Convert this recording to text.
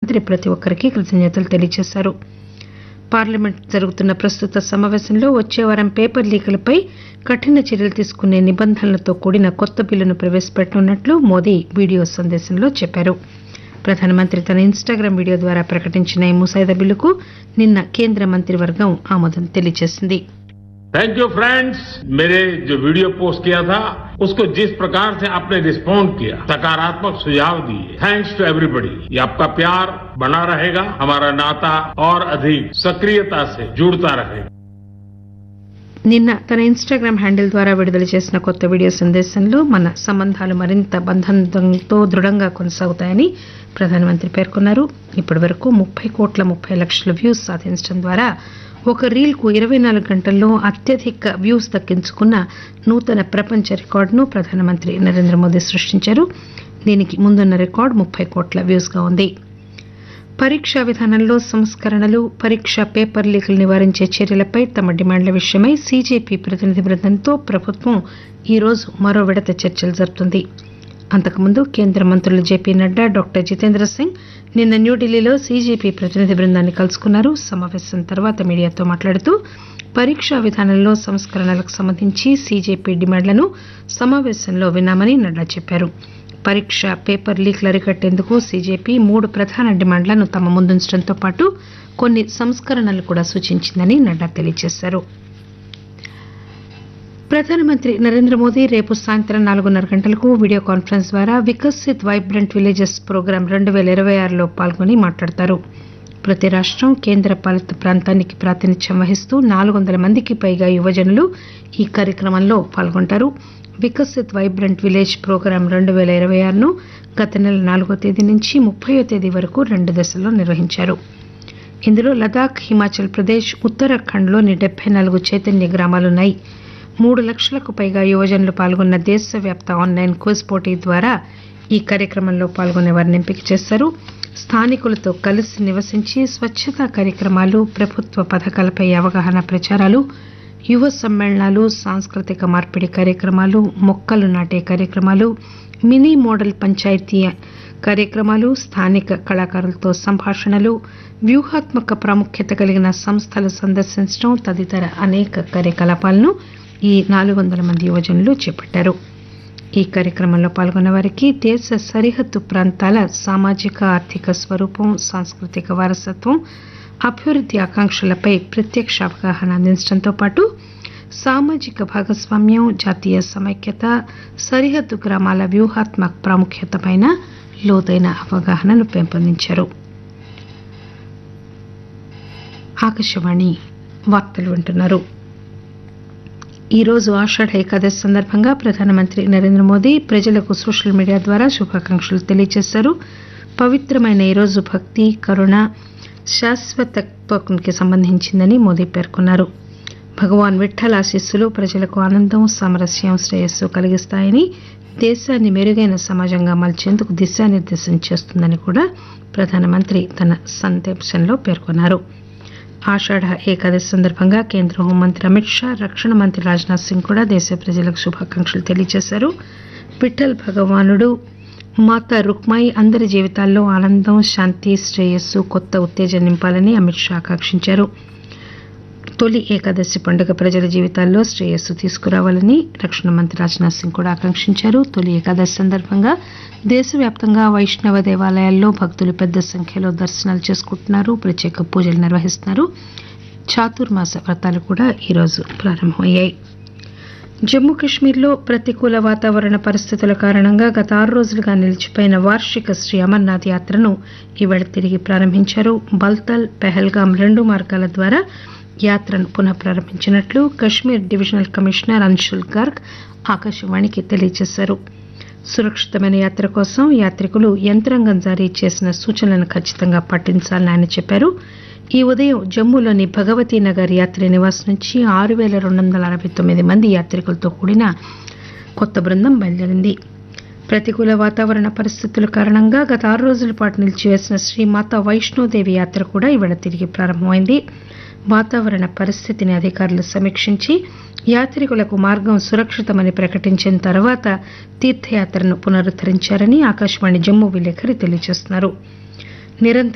ప్రధానమంత్రి ప్రతి ఒక్కరికి కృతజ్ఞతలు తెలియజేశారు పార్లమెంట్ జరుగుతున్న ప్రస్తుత సమావేశంలో వచ్చే వారం పేపర్ లీకులపై కఠిన చర్యలు తీసుకునే నిబంధనలతో కూడిన కొత్త బిల్లును ప్రవేశపెట్టనున్నట్లు మోదీ వీడియో సందేశంలో చెప్పారు ప్రధానమంత్రి తన ఇన్స్టాగ్రామ్ వీడియో ద్వారా ప్రకటించిన ఈ ముసాయిదా బిల్లుకు నిన్న కేంద్ర మంత్రివర్గం ఆమోదం తెలియజేసింది थैंक यू फ्रेंड्स मेरे जो वीडियो पोस्ट किया था उसको जिस प्रकार से आपने रिस्पॉन्ड किया सकारात्मक सुझाव दिए थैंक्स टू एवरीबडी ये आपका प्यार बना रहेगा हमारा नाता और अधिक सक्रियता से जुड़ता रहेगा నిన్న తన ఇన్స్టాగ్రామ్ హ్యాండిల్ ద్వారా విడుదల చేసిన కొత్త వీడియో సందేశంలో మన సంబంధాలు మరింత బంధంతో దృఢంగా కొనసాగుతాయని ప్రధానమంత్రి పేర్కొన్నారు ఇప్పటి వరకు ముప్పై కోట్ల ముప్పై లక్షల వ్యూస్ సాధించడం ద్వారా ఒక రీల్ కు ఇరవై నాలుగు గంటల్లో అత్యధిక వ్యూస్ దక్కించుకున్న నూతన ప్రపంచ రికార్డును ప్రధానమంత్రి నరేంద్ర మోదీ సృష్టించారు దీనికి ముందున్న రికార్డు ముప్పై కోట్ల వ్యూస్ గా ఉంది పరీక్షా విధానంలో సంస్కరణలు పరీక్ష పేపర్ లీకులు నివారించే చర్యలపై తమ డిమాండ్ల విషయమై సీజేపీ ప్రతినిధి బృందంతో ప్రభుత్వం ఈరోజు మరో విడత చర్చలు జరుపుతుంది అంతకుముందు కేంద్ర మంత్రులు జేపీ నడ్డా డాక్టర్ జితేంద్ర సింగ్ నిన్న న్యూఢిల్లీలో సీజేపీ ప్రతినిధి బృందాన్ని కలుసుకున్నారు సమావేశం తర్వాత మీడియాతో మాట్లాడుతూ పరీక్షా విధానంలో సంస్కరణలకు సంబంధించి సీజేపీ డిమాండ్లను సమావేశంలో విన్నామని నడ్డా చెప్పారు పరీక్ష పేపర్ లీక్లు అరికట్టేందుకు సీజేపీ మూడు ప్రధాన డిమాండ్లను తమ ముందుంచడంతో పాటు కొన్ని సంస్కరణలు కూడా సూచించిందని నడ్డా తెలియజేశారు ప్రధానమంత్రి నరేంద్ర మోదీ రేపు సాయంత్రం నాలుగున్నర గంటలకు వీడియో కాన్ఫరెన్స్ ద్వారా వికసిత్ వైబ్రెంట్ విలేజెస్ ప్రోగ్రాం రెండు పేల ఇరవై ఆరులో పాల్గొని మాట్లాడతారు ప్రతి రాష్టం కేంద్ర పాలిత ప్రాంతానికి ప్రాతినిధ్యం వహిస్తూ నాలుగు వందల మందికి పైగా యువజనులు ఈ కార్యక్రమంలో పాల్గొంటారు వికసిత్ వైబ్రెంట్ విలేజ్ ప్రోగ్రాం రెండు పేల ఇరవై ఆరును గత నెల నాలుగో తేదీ నుంచి ముప్పయో తేదీ వరకు రెండు దశల్లో నిర్వహించారు ఇందులో లదాఖ్ హిమాచల్ ప్రదేశ్ ఉత్తరాఖండ్లోని డెబ్బై నాలుగు చైతన్య గ్రామాలున్నాయి మూడు లక్షలకు పైగా యువజనులు పాల్గొన్న దేశవ్యాప్త ఆన్లైన్ క్విజ్ పోటీ ద్వారా ఈ కార్యక్రమంలో పాల్గొనే వారిని ఎంపిక చేశారు స్థానికులతో కలిసి నివసించి స్వచ్ఛతా కార్యక్రమాలు ప్రభుత్వ పథకాలపై అవగాహన ప్రచారాలు యువ సమ్మేళనాలు సాంస్కృతిక మార్పిడి కార్యక్రమాలు మొక్కలు నాటే కార్యక్రమాలు మినీ మోడల్ పంచాయతీ కార్యక్రమాలు స్థానిక కళాకారులతో సంభాషణలు వ్యూహాత్మక ప్రాముఖ్యత కలిగిన సంస్థలు సందర్శించడం తదితర అనేక కార్యకలాపాలను ఈ నాలుగు వందల మంది యువజనులు చేపట్టారు ఈ కార్యక్రమంలో పాల్గొన్న వారికి దేశ సరిహద్దు ప్రాంతాల సామాజిక ఆర్థిక స్వరూపం సాంస్కృతిక వారసత్వం అభివృద్ది ఆకాంక్షలపై ప్రత్యక్ష అవగాహన అందించడంతో పాటు సామాజిక భాగస్వామ్యం జాతీయ సమైక్యత సరిహద్దు గ్రామాల వ్యూహాత్మక ప్రాముఖ్యతపైన లోతైన అవగాహనను పెంపొందించారు ఆకాశవాణి వార్తలు వింటున్నారు ఈరోజు ఆషాఢ ఏకాదశి సందర్భంగా ప్రధానమంత్రి నరేంద్ర మోదీ ప్రజలకు సోషల్ మీడియా ద్వారా శుభాకాంక్షలు తెలియజేశారు పవిత్రమైన ఈరోజు భక్తి కరుణ శాశ్వతత్వకి సంబంధించిందని మోదీ పేర్కొన్నారు భగవాన్ విఠల్ ఆశీస్సులు ప్రజలకు ఆనందం సామరస్యం శ్రేయస్సు కలిగిస్తాయని దేశాన్ని మెరుగైన సమాజంగా మలిచేందుకు దిశానిర్దేశం చేస్తుందని కూడా ప్రధానమంత్రి తన సందేశంలో పేర్కొన్నారు ఆషాఢ ఏకాదశి సందర్భంగా కేంద్ర హోంమంత్రి అమిత్ షా రక్షణ మంత్రి రాజ్నాథ్ సింగ్ కూడా దేశ ప్రజలకు శుభాకాంక్షలు తెలియజేశారు విఠల్ భగవానుడు మాతా రుక్మాయి అందరి జీవితాల్లో ఆనందం శాంతి శ్రేయస్సు కొత్త ఉత్తేజం నింపాలని అమిత్ షా ఆకాంక్షించారు తొలి ఏకాదశి పండుగ ప్రజల జీవితాల్లో శ్రేయస్సు తీసుకురావాలని రక్షణ మంత్రి రాజ్నాథ్ సింగ్ కూడా ఆకాంక్షించారు తొలి ఏకాదశి సందర్భంగా దేశవ్యాప్తంగా వైష్ణవ దేవాలయాల్లో భక్తులు పెద్ద సంఖ్యలో దర్శనాలు చేసుకుంటున్నారు ప్రత్యేక పూజలు నిర్వహిస్తున్నారు చాతుర్మాస వ్రతాలు కూడా ఈరోజు ప్రారంభమయ్యాయి జమ్మూ కశ్మీర్లో ప్రతికూల వాతావరణ పరిస్థితుల కారణంగా గత ఆరు రోజులుగా నిలిచిపోయిన వార్షిక శ్రీ అమర్నాథ్ యాత్రను ఈవేళ తిరిగి ప్రారంభించారు బల్తల్ పెహల్గాం రెండు మార్గాల ద్వారా యాత్రను పునః ప్రారంభించినట్లు కశ్మీర్ డివిజనల్ కమిషనర్ అన్షుల్ గార్గ్ ఆకాశవాణికి తెలియజేశారు సురక్షితమైన యాత్ర కోసం యాత్రికులు యంత్రాంగం జారీ చేసిన సూచనలను ఖచ్చితంగా పాటించాలని ఆయన చెప్పారు ఈ ఉదయం జమ్మూలోని భగవతీ నగర్ యాత్రి నివాస్ నుంచి ఆరు పేల రెండు వందల అరవై తొమ్మిది మంది యాత్రికులతో కూడిన కొత్త బృందం బయలుదేరింది ప్రతికూల వాతావరణ పరిస్థితుల కారణంగా గత ఆరు రోజుల పాటు నిలిచివేసిన శ్రీమాత వైష్ణోదేవి యాత్ర కూడా ఇవాళ తిరిగి ప్రారంభమైంది వాతావరణ పరిస్థితిని అధికారులు సమీక్షించి యాత్రికులకు మార్గం సురక్షితమని ప్రకటించిన తర్వాత తీర్థయాత్రను పునరుద్దరించారని ఆకాశవాణి జమ్మూ విలేకరి తెలియజేస్తున్నారు నిరంతర